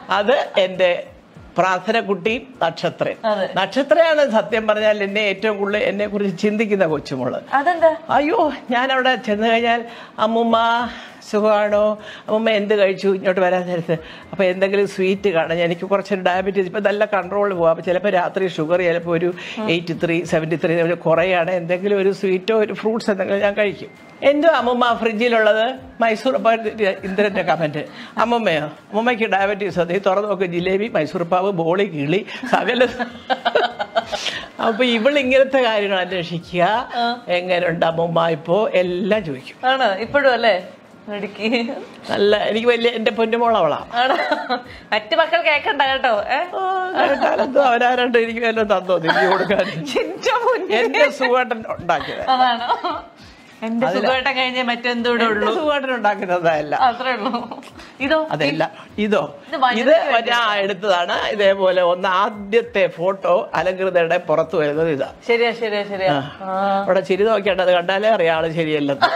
അത് എന്റെ പ്രാർത്ഥന കുട്ടിയും നക്ഷത്രയും അതെ. നക്ഷത്രയാണ് സത്യം പറഞ്ഞാൽ എന്നെ ഏറ്റവും കൂടുതൽ എന്നെ കുറിച്ച് ചിന്തിക്കുന്ന കൊച്ചുമോള് അതെന്താ അയ്യോ ഞാൻ അവിടെ ചെന്ന് കഴിഞ്ഞാൽ അമ്മുമ്മ സുഖമാണോ അമ്മുമ്മ എന്ത് കഴിച്ചു ഇങ്ങോട്ട് വരാൻ നേരത്ത് അപ്പോൾ എന്തെങ്കിലും സ്വീറ്റ് കാണാൻ എനിക്ക് കുറച്ച് ഡയബറ്റീസ് ഇപ്പം നല്ല കൺട്രോൾ പോകാം അപ്പോൾ ചിലപ്പോൾ രാത്രി ഷുഗർ ചിലപ്പോൾ ഒരു എയ്റ്റി ത്രീ സെവൻറ്റി ത്രീ കുറയാണ് എന്തെങ്കിലും ഒരു സ്വീറ്റോ ഒരു ഫ്രൂട്ട്സ് എന്തെങ്കിലും ഞാൻ കഴിക്കും എന്തോ അമ്മുമ്മ ഫ്രിഡ്ജിലുള്ളത് മൈസൂർ അപ്പോൾ ഇന്ദ്രൻ്റെ കമൻറ്റ് അമ്മുമ്മയോ അമ്മുമ്മയ്ക്ക് ഡയബറ്റീസ് നീ തുറന്നു നോക്ക് ജിലേബി മൈസൂർ പാവ് ബോളി കിളി സകല അപ്പൊ ഇവൾ ഇങ്ങനത്തെ കാര്യങ്ങൾ അന്വേഷിക്കുക എങ്ങനെയുണ്ട് അമ്മുമ്മ ഇപ്പോ എല്ലാം ചോദിക്കും ആണ് ഇപ്പോഴും അല്ലേ ഇടുക്കി നല്ല എനിക്ക് വലിയ എന്റെ പൊന്നുമോൾ അവളാ ആണോ മറ്റു മക്കൾ കേക്കണ്ട കേട്ടോ ഏ കാലത്ത് അവരാരണ്ട് എനിക്ക് വല്ലതും തന്നോ തിരിഞ്ഞു കൊടുക്കാൻ ചിഞ്ച മുന്നേ. എന്റെ സുഖേട്ടൻ ഉണ്ടാക്കിയത് അതാണോ എന്റെ സുഖമായിട്ടം കഴിഞ്ഞേ മറ്റെന്തൂടെ ഉള്ളൂ സുഖേട്ടൻ ഉണ്ടാക്കുന്നതല്ല അത്രേ ഉള്ളൂ ഇതോ അതല്ല ഇതോ ഇത് വനിതയ്ക്ക് ഇത് മറ്റേ ആ എടുത്തതാണ് ഇതേപോലെ ഒന്ന് ആദ്യത്തെ ഫോട്ടോ അലങ്കൃതയുടെ പുറത്തു വരുന്നത് ഇതാ ശരിയാ ശരിയാ ശരിയാ ആ. അവിടെ ചിരി നോക്കിയാണ്ട് അത് കണ്ടാലേ അറിയാം ആള് ശരിയല്ലെന്ന്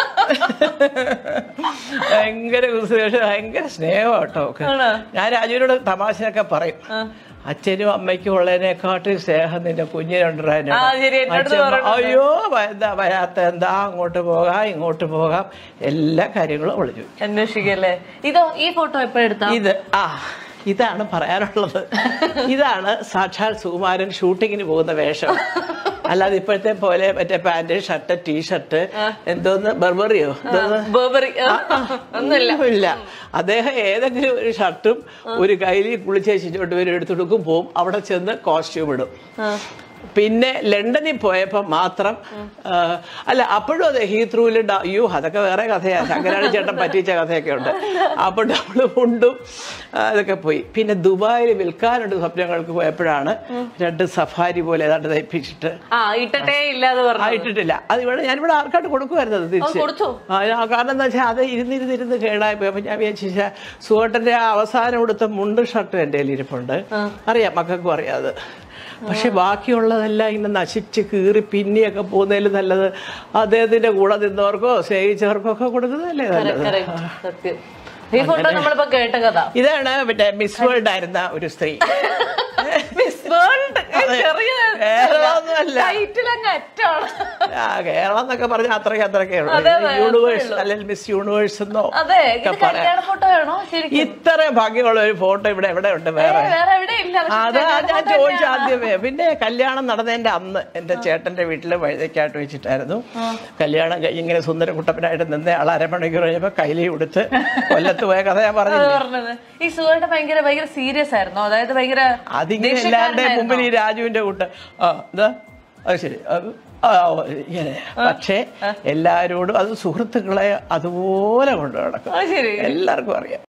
ഭയങ്കര വിശേഷം ഭയങ്കര സ്നേഹം കേട്ടോ ഒക്കെ ആണോ? ഞാൻ രാജുവിനോട് തമാശയൊക്കെ പറയും അച്ഛനും അമ്മയ്ക്കും ഉള്ളതിനെക്കാട്ടും സ്നേഹം നിന്റെ കുഞ്ഞിനുണ്ടായിരുന്നു ആ, ശരി, എൻ്റെ അടുത്ത് പറഞ്ഞിട്ടുണ്ട്. അയ്യോ വ- എന്താ വരാത്ത എന്താ അങ്ങോട്ട് പോകാം ഇങ്ങോട്ട് പോകാം എല്ലാ കാര്യങ്ങളും വിളിച്ചു അന്വേഷിക്കല്ലേ ഇതോ ഈ ഫോട്ടോ എപ്പോഴെടുത്താ ഇത് ആ ഇതാണ് പറയാനുള്ളത് ഇതാണ് സാക്ഷാൽ സുകുമാരൻ ഷൂട്ടിങ്ങിന് പോകുന്ന വേഷം അല്ലാതെ ഇപ്പോഴത്തെ പോലെ മറ്റേ പാന്റ് ഷർട്ട് ടീഷർട്ട് എന്തോന്ന് ബർബറിയോ എന്തോന്ന് ബേബറി ഒന്നുമില്ല ഇല്ല അദ്ദേഹം ഏതെങ്കിലും ഒരു ഷർട്ടും ഒരു കയ്യിൽ കുളിച്ചേച്ചിട്ട് വരും എടുത്തെടുക്കും പോവും അവിടെ ചെന്ന് കോസ്റ്റ്യൂം ഇടും പിന്നെ ലണ്ടനിൽ പോയപ്പോൾ മാത്രം ആ, അല്ല അപ്പോഴും അതെ ഹീത്രൂവിൽ അയ്യോ അതൊക്കെ വേറെ കഥയാണ് ശങ്കരാണി ചേട്ടൻ പറ്റിച്ച കഥയൊക്കെ ഉണ്ട് അപ്പോൾ നമ്മൾ കൊണ്ടും ആ, അതൊക്കെ പോയി പിന്നെ ദുബായിൽ വിൽക്കാനുണ്ട് സ്വപ്നങ്ങൾക്ക് പോയപ്പോഴാണ് രണ്ട് സഫാരി പോലെ ഏതാണ്ട് തയ്പ്പിച്ചിട്ട് ആ ഇട്ടട്ടേ ഇല്ലാതെ പറഞ്ഞു ആയിട്ടിട്ടില്ല അത് ഇവിടെ ഞാനിവിടെ ആർക്കായിട്ട് കൊടുക്കുമായിരുന്നു അത് തിരിച്ച് കൊടുത്തോ? ആ, ആ, കാരണം എന്താ വെച്ചാൽ അത് ഇരുന്നിരുന്നിരുന്ന് കേടായി പോയി അപ്പൊ ഞാൻ വിചാരിച്ച സുഹോട്ടന്റെ ആ അവസാനം കൊടുത്ത മുണ്ട് ഷർട്ടും എൻ്റെ കയ്യിൽ ഇരിപ്പുണ്ട് അറിയാം മക്കൾക്കും അറിയാം അത് പക്ഷെ ബാക്കിയുള്ളതെല്ലാം ഇങ്ങനെ നശിച്ച് കീറി പിന്നിയൊക്കെ പോകുന്നതിൽ നല്ലത് അദ്ദേഹത്തിന്റെ കൂടെ നിന്നവർക്കോ സ്നേഹിച്ചവർക്കോ ഒക്കെ കൊടുക്കുന്നതല്ലേ നല്ലത് Correct, സത്യം ഈ ഫോട്ടോ നമ്മളിപ്പോ കേട്ട കഥ ഇതാണ് മറ്റേ മിസ് വേൾഡ് ആയിരുന്ന ഒരു സ്ത്രീ മിസ് വേൾഡ് ചെറിയ കേരളമൊന്നുമല്ല. ടൈറ്റിൽ അങ്ങ് അറ്റാണ് ആ കേരളം എന്നൊക്കെ പറഞ്ഞാൽ അത്രയ്ക്ക് അത്രയ്ക്കേ ഉള്ളൂ അതെ, അതെ, യൂണിവേഴ്സ് അത്രേ അല്ലെങ്കിൽ മിസ് യൂണിവേഴ്സ് എന്നോ അതെ ഇത് ഒക്കെ പറയാം കല്യാണ ഫോട്ടോ ആണോ ശരിക്കും ഇത്ര ഭംഗിയുള്ള ഒരു ഫോട്ടോ ഇവിടെ എവിടെ ഉണ്ട് ഏ, വേറെ വേറെ എവിടെ ഇല്ല പക്ഷെ അത് കല്യാണ ഞാൻ photo ചോദിച്ച തന്നെയാണ്. ആദ്യമേ പിന്നെ കല്യാണം നടന്നതിന്റെ അന്ന് എന്റെ ചേട്ടന്റെ വീട്ടില് വഴുതയ്ക്കായിട്ട് വെച്ചിട്ടായിരുന്നു കല്യാണം കഴിഞ്ഞ് ഇങ്ങനെ സുന്ദരകുട്ടപ്പനായിട്ട് നിന്ന് ആൾ അരമണിക്കൂർ കഴിഞ്ഞപ്പോ കയ്യിലി കൊടുത്ത് കൊല്ലത്ത് പോയ കഥ ഞാൻ അത് പറഞ്ഞില്ലേ പറഞ്ഞത് ഈ സുഖമായിട്ട് ഭയങ്കര ഭയങ്കര സീരിയസ് ആയിരുന്നോ അതായത് ഭയങ്കര അതിങ്ങനെ എല്ലാവരുടെയും മുമ്പിൽ ഈ രാജുവിന്റെ കൂട്ട് ആ എന്താ അത് ശരി അത് ആ, ഓ, ഇങ്ങനെ പക്ഷേ എല്ലാവരോടും അത് സുഹൃത്തുക്കളെ അതുപോലെ കൊണ്ടു നടക്കും അത് ശരി എല്ലാവർക്കും അറിയാം